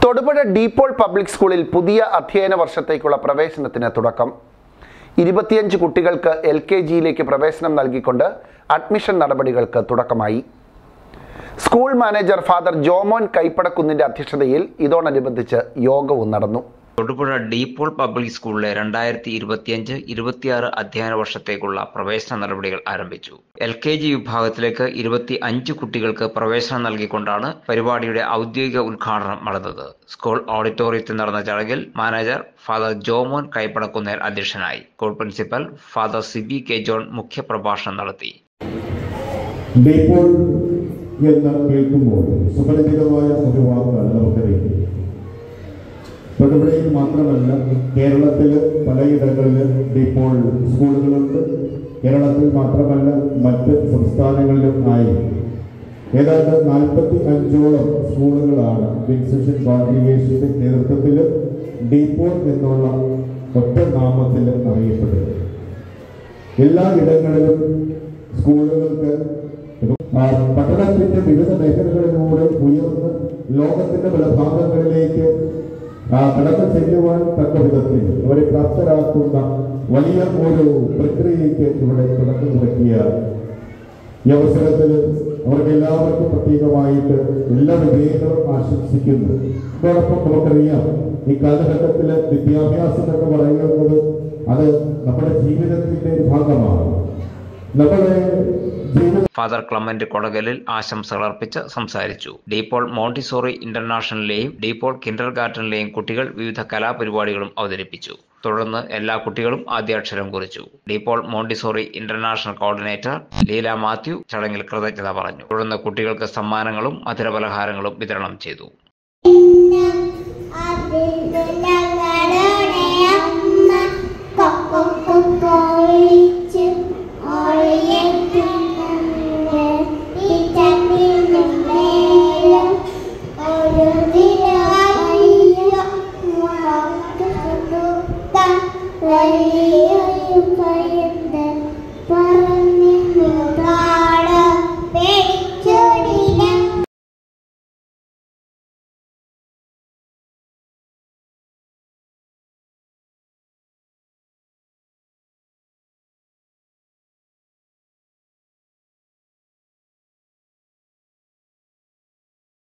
Thodupuzha De Paul public സ്കൂളിൽ പുതിയ അധ്യയന വർഷത്തേക്കുള്ള പ്രവേശനത്തിന് തുടക്കം ഇരുപത്തിയഞ്ച് കുട്ടികൾക്ക് എൽ കെ ജിയിലേക്ക് പ്രവേശനം നൽകിക്കൊണ്ട് അഡ്മിഷൻ നടപടികൾക്ക് തുടക്കമായി സ്കൂൾ മാനേജർ ഫാദർ ജോമോൻ കൈപ്പടക്കുന്നിന്റെ അധ്യക്ഷതയിൽ ഇതോടനുബന്ധിച്ച് യോഗവും നടന്നു തൊടുപുഴ ഡീപോൾ പബ്ലിക് സ്കൂളിലെ രണ്ടായിരത്തി ഇരുപത്തിയഞ്ച് ഇരുപത്തിയാറ് അധ്യയന വർഷത്തേക്കുള്ള പ്രവേശന നടപടികൾ ആരംഭിച്ചു എൽ കെ ജി വിഭാഗത്തിലേക്ക് ഇരുപത്തി അഞ്ച് കുട്ടികൾക്ക് പ്രവേശനം നൽകിക്കൊണ്ടാണ് പരിപാടിയുടെ ഔദ്യോഗിക ഉദ്ഘാടനം നടന്നത് സ്കൂൾ ഓഡിറ്റോറിയത്തിൽ നടന്ന ചടങ്ങിൽ മാനേജർ ഫാദർ ജോമോൻ കൈപ്പടക്കുന്നേൽ അധ്യക്ഷനായി school principal father Sibi K John മുഖ്യപ്രഭാഷണം നടത്തി ഡീപോൾ എന്ന് കേൾക്കുമ്പോൾ സുപരിചിതമായ ഒരു വാക്കാണ് നമുക്കറിയാം തൊടുപുഴയിൽ മാത്രമല്ല കേരളത്തിൽ പലയിടങ്ങളിൽ ഡീപോൾ സ്കൂളുകളുണ്ട് കേരളത്തിൽ മാത്രമല്ല മറ്റ് സംസ്ഥാനങ്ങളിലും ആയി ഏതാണ്ട് നാൽപ്പത്തി അഞ്ചോളം സ്കൂളുകളാണ് വിൻസെഷൻ കോൺഗ്രിഗേഷന്റെ നേതൃത്വത്തിൽ ഡീപോൾ എന്നുള്ള ഒറ്റ നാമത്തിൽ അറിയപ്പെടുന്നത് എല്ലാ ഇടങ്ങളിലും സ്കൂളുകൾക്ക് ആ, പഠനത്തിന്റെ വിവിധ മേഖലകളിലൂടെ ഉയർന്ന് ലോകത്തിന്റെ പല ഭാഗങ്ങളിലേക്ക് ആ, കടന്നു ചെല്ലുവാൻ തക്ക വിധത്തിൽ അവരെ പ്രാപ്തരാക്കുന്ന വലിയ ഒരു പ്രക്രിയയ്ക്ക് ഇവിടെ തുടക്കം കുറിക്കുകയാണ് ഈ അവസരത്തിൽ അവർക്ക് എല്ലാവർക്കും പ്രത്യേകമായിട്ട് എല്ലാ വിജയങ്ങളും ആശംസിക്കുന്നു അതോടൊപ്പം നമുക്കറിയാം ഈ കാലഘട്ടത്തിലെ വിദ്യാഭ്യാസം എന്ന് പറയുന്നത് അത് നമ്മുടെ ജീവിതത്തിന്റെ ഒരു ഭാഗമാണ് നമ്മുടെ ജീവിത ഫാദർ ക്ലമന്റ് കൊടകലിൽ ആശംസകൾ അർപ്പിച്ച് സംസാരിച്ചു ഡീപോൾ മോണ്ടിസോറി ഇന്റർനാഷണലിലെയും ഡീപോൾ കിൻഡർ ഗാർഡനിലെയും കുട്ടികൾ വിവിധ കലാപരിപാടികളും അവതരിപ്പിച്ചു തുടർന്ന് എല്ലാ കുട്ടികളും ആദ്യാക്ഷരം കുറിച്ചു De Paul Montessori international coordinator Leela Mathew ചടങ്ങിൽ കൃതജ്ഞത പറഞ്ഞു തുടർന്ന് കുട്ടികൾക്ക് സമ്മാനങ്ങളും മധുരപലഹാരങ്ങളും വിതരണം ചെയ്തു അതിന്റെ ഞങ്ങളുടെ അമ്മ കൊക്കം കൊക്കൊഴിച്ച് ഒഴിയിട്ടുന്നുണ്ട് ഈ ചട്ടിനും മേലും ഒരു ദിനവയ്യ മുഖത്ത് സുടുത്ത വലിയൊരു കയന്ത